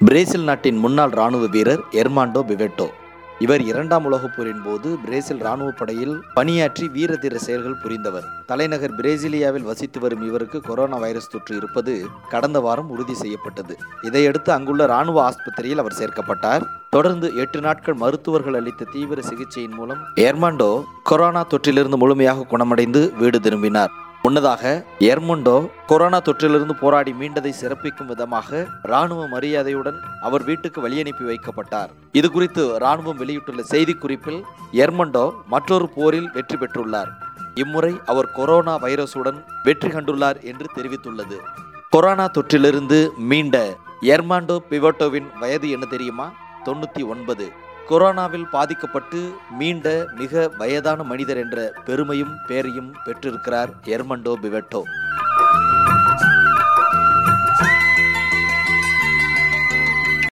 Brazil நாட்டின் முன்னாள் ராணுவ வீரர் எர்மாண்டோ பிவெட்டோ இவர் இரண்டாம் உலகப் போரின் போது பிரேசில் ராணுவ படையில் பணியாற்றி வீரதீர செயல்கள் புரிந்தவர் தலைநகர் பிரேசிலியாவில் வசித்து வரும் இவருக்கு கொரோனா வைரஸ் தொற்று இருப்பது கடந்த வாரம் உறுதி செய்யப்பட்டது இதையடுத்து அங்குள்ள ராணுவ ஆஸ்பத்திரியில் அவர் சேர்க்கப்பட்டார் தொடர்ந்து எட்டு நாட்கள் மருத்துவர்கள் அளித்த தீவிர சிகிச்சையின் மூலம் எர்மாண்டோ கொரோனா தொற்றிலிருந்து முழுமையாக குணமடைந்து வீடு திரும்பினார் முன்னதாக எர்மொண்டோ கொரோனா தொற்றிலிருந்து போராடி மீண்டதை சிறப்பிக்கும் விதமாக ராணுவ மரியாதையுடன் அவர் வீட்டுக்கு வழியனுப்பி வைக்கப்பட்டார் இது குறித்து ராணுவம் வெளியிட்டுள்ள செய்திக்குறிப்பில் எர்மண்டோ மற்றொரு போரில் வெற்றி பெற்றுள்ளார் இம்முறை அவர் கொரோனா வைரசுடன் வெற்றி கண்டுள்ளார் என்று தெரிவித்துள்ளது கொரோனா தொற்றிலிருந்து மீண்ட எர்மாண்டோ பிவட்டோவின் வயது என்ன தெரியுமா தொண்ணூற்றி ஒன்பது கொரோனாவில் பாதிக்கப்பட்டு மீண்ட மிக வயதான மனிதர் என்ற பெருமையும் பேரையும் பெற்றிருக்கிறார் எர்மண்டோ பிவெட்டோ